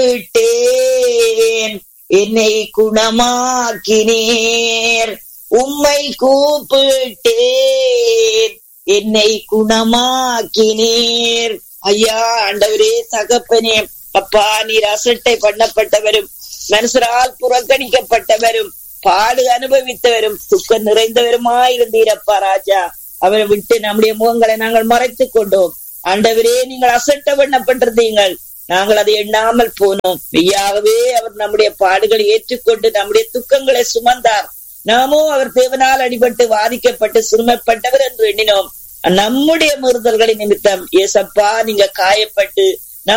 கூப்பிட்டேன் என்னை குணமாக்கினீர் உம்மை கூப்பிட்டேன் என்னை குணமாக்கினீர் ஐயா ஆண்டவரே தகப்பனே அப்பா நீர் அசட்டை பண்ணப்பட்டவரும் மனுஷரால் புறக்கணிக்கப்பட்டவரும் பாடு அனுபவித்தவரும் துக்கம் நிறைந்தவருமாயிருந்தீரப்பா ராஜா அவரை விட்டு நம்முடைய முகங்களை நாங்கள் மறைத்துக் கொண்டோம் ஆண்டவரே நீங்கள் அசட்ட பண்ணப்பட்டிருந்தீங்கள் நாங்கள் அதை எண்ணாமல் போனோம் மெய்யாகவே அவர் நம்முடைய பாடுகளை ஏற்றுக்கொண்டு நம்முடைய துக்கங்களை சுமந்தார் நாமோ அவர் தேவனால் அடிபட்டு வாதிக்கப்பட்டு சிறுமைப்பட்டவர் என்று எண்ணினோம் நம்முடைய மீறுதல்களின் நிமித்தம் ஏசப்பா நீங்க காயப்பட்டு